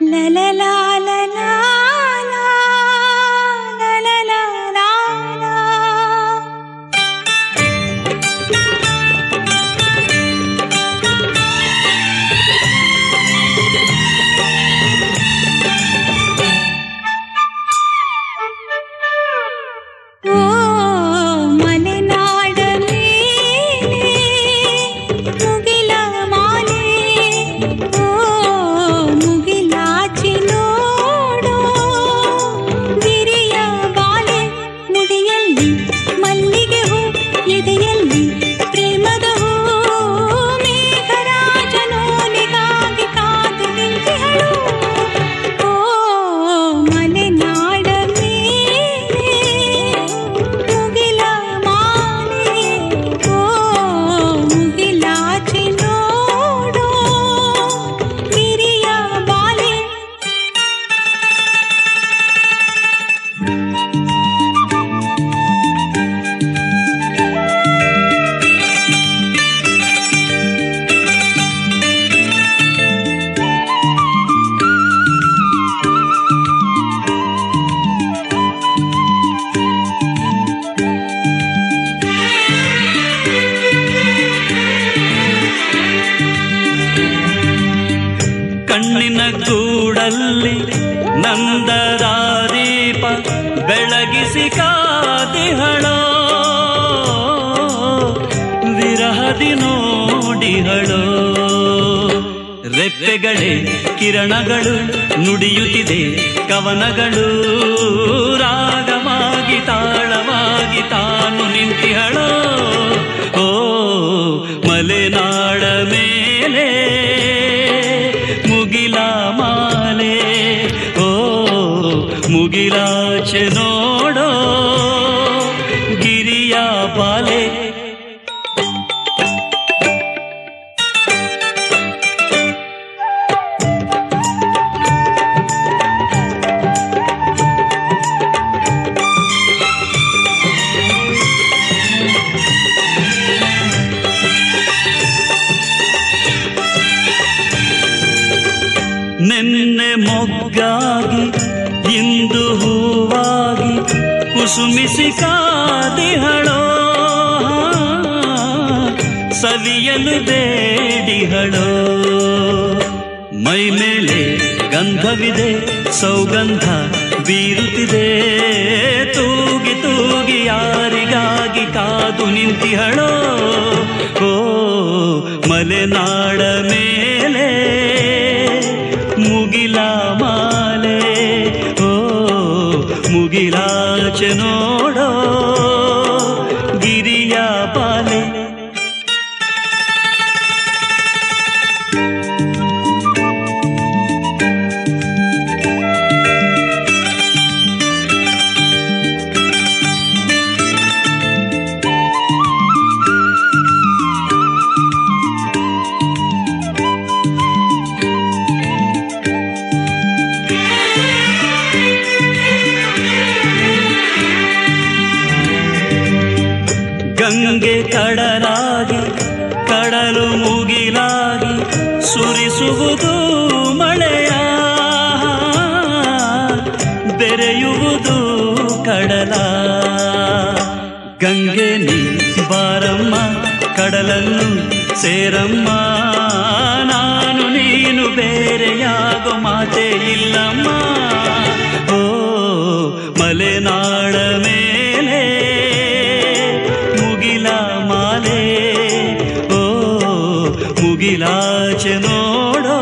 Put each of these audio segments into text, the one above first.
ಓ ಮಲೆನಾಡ ಮೇಲೆ ಮುಗಿಲ ಮಾಲೆ ಓ ಮುಗಿಲಾಚಿ ನೋಡೋ ಗಿರಿಯ ಬಾಲೆ ಮುಡಿಯಲ್ಲಿ ಮಲ್ಲಿಗೆ ಹೂ ಎದೆಯಲ್ಲಿ ಪ್ರೇಮದ ಹೂ ಮೇಘರಾಜನೋಲಿಗಾಗಿ ಕಾದು ನಿಂತಿಹಳು ಓ ಮಲೆನಾಡ ಮೇಲೆ ಮುಗಿಲ ಮಾಲೆ ಓ ಮುಗಿಲಾಚಿ ನೋಡೋ ಗಿರಿಯ ಬಾಲೆ ಕಣ್ಣಿನ ಗೂಡಲ್ಲಿ ನಂದರಾದೀಪ ಬೆಳಗಿಸಿ ಕಾದಿಹಳೋ ವಿರಹದಿ ನೋಡಿಹಳೋ ರೆಪ್ಪೆಗಳೇ ಕಿರಣಗಳು ನುಡಿಯುತ್ತಿದೆ ಕವನಗಳು ರಾಗವಾಗಿ ತಾಳವಾಗಿ ತಾನು ನಿಂತಿಹಳೋ ಓ ಮಲೆನಾಡ ಮೇಲೆ ಮುಗಿಲ ಮಾಲೆ ಓ ಮುಗಿಲಾಚೆ ನೋಡೋ ಗಿರಿಯ ಬಾಲೆ ನೆನ್ನೆ ಮೊಗ್ಗಾಗಿ ಇಂದು ಹೂವಾಗಿ ಕುಸುಮಿಸಿ ಕಾದಿಹಳೋ ಸವಿಯಲು ಬೇಡಿಹಳೋ ಮೈ ಮೇಲೆ ಗಂಧವಿದೆ ಸೌಗಂಧ ಬೀರುತ್ತಿದೆ ತೂಗಿ ತೂಗಿ ಯಾರಿಗಾಗಿ ಕಾದು ನಿಂತಿಹಳೋ ಓ ಮಲೆನಾಡ ಮೇಲೆ ಮುಗಿಲ ಮಾಲೆ ಓ ಮುಗಿಲಾಚೆ ನೋಡೋ ಗಿರಿಯ ಬಾಲೆ ಗಂಗೆ ಕಡಲಾಗಿ ಕಡಲು ಮುಗಿಲಾಗಿ ಸುರಿಸುವುದು ಮಳೆಯ ಬೆರೆಯುವುದು ಕಡಲ ಗಂಗೆ ನೀ ಬಾರಮ್ಮ ಕಡಲನ್ನು ಸೇರಮ್ಮ ನಾನು ನೀನು ಬೇರೆಯಾಗೋ ಮಾತೇ ಇಲ್ಲಮ್ಮ ಓ ಮಲೆನಾಡ ಮೇಲೆ ಮುಗಿಲ ಮಾಲೆ ಓ ಮುಗಿಲಾಚೆ ನೋಡೋ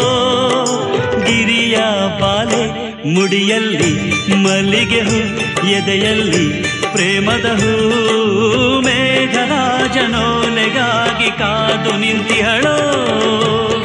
ಗಿರಿಯ ಬಾಲೆ ಮುಡಿಯಲ್ಲಿ ಮಲ್ಲಿಗೆ ಹೂ ಎದೆಯಲ್ಲಿ ಪ್ರೇಮದ ಹೂ ಮೇಘರಾಜನೋಲೆಗಾಗಿ ಕಾದು ನಿಂತಿಹಳೋ